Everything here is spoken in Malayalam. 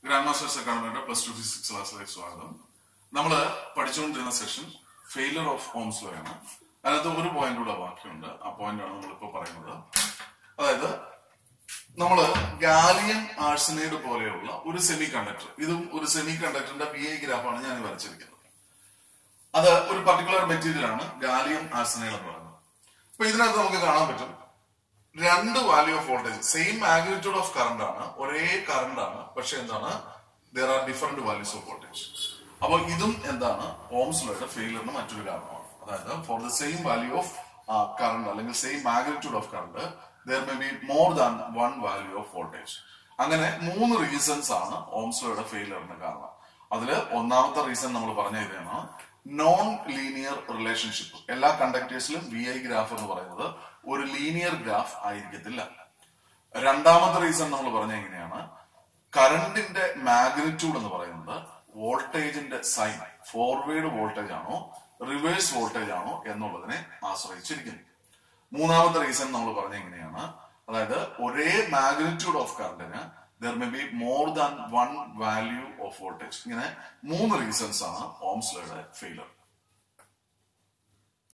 ഗ്രാൻഡ് മാസ്റ്റേഴ്സ് അക്കാഡമിയുടെ പ്ലസ് ടു ഫിസിക്സ് ക്ലാസ്സിലേക്ക് സ്വാഗതം നമ്മൾ പഠിച്ചുകൊണ്ടിരുന്ന session failure of ohm's law ആണ് അതിനകത്ത് ഒരു പോയിന്റ് കൂടെ ബാക്കിയുണ്ട് ആ പോയിന്റ് ആണ് നമ്മളിപ്പോ പറയുന്നത് അതായത് നമ്മൾ ഗാലിയം ആഴ്സനൈഡ് പോലെയുള്ള ഒരു സെമി കണ്ടക്ടർ ഇതും ഒരു സെമി കണ്ടക്ടറിന്റെ പി ഐ ഗ്രാഫാണ് ഞാൻ വരച്ചിരിക്കുന്നത് അത് ഒരു പർട്ടിക്കുലർ മെറ്റീരിയൽ ആണ് ഗാലിയം ആഴ്സനൈഡ് എന്ന് പറയുന്നത് അപ്പൊ ഇതിനകത്ത് നമുക്ക് കാണാൻ പറ്റും രണ്ട് value of voltage same magnitude of current ആണ് ഒരേ കറണ്ട് ആണ് പക്ഷെ എന്താണ് there are different values of voltage അപ്പൊ ഇതും എന്താണ് ഓംസ് ലോയുടെ ഫെയിലറിന് മറ്റൊരു കാരണമാണ് അതായത് for the same value of current അല്ലെങ്കിൽ same magnitude of current there may be more than one value of voltage അങ്ങനെ മൂന്ന് റീസൺസ് ആണ് ഓംസ് ലോയുടെ ഫെയിലറിന് കാരണം അതില് ഒന്നാമത്തെ റീസൺ നമ്മൾ പറഞ്ഞ ഇതാണ് നോൺ ലീനിയർ റിലേഷൻഷിപ്പ് എല്ലാ കണ്ടക്ടേഴ്സിലും വി ഐ ഗ്രാഫ് എന്ന് പറയുന്നത് ഒരു ലീനിയർ ഗ്രാഫ് ആയിരിക്കത്തില്ല രണ്ടാമത്തെ റീസൺ നമ്മൾ പറഞ്ഞ എങ്ങനെയാണ് കറണ്ടിന്റെ മാഗ്നിറ്റ്യൂഡ് എന്ന് പറയുന്നത് വോൾട്ടേജിന്റെ സൈൻ ഫോർവേഡ് വോൾട്ടേജ് ആണോ റിവേഴ്സ് വോൾട്ടേജ് ആണോ എന്നുള്ളതിനെ ആശ്രയിച്ചിരിക്കുന്നു മൂന്നാമത്തെ റീസൺ നമ്മൾ പറഞ്ഞ എങ്ങനെയാണ് അതായത് ഒരേ മാഗ്നിറ്റ്യൂഡ് ഓഫ് കറണ്ടിന് there may be more than one value of voltage ഇങ്ങനെ മൂന്ന് റീസൺസ് ആണ് ഓംസ്ലയുടെ ഫെയിലർ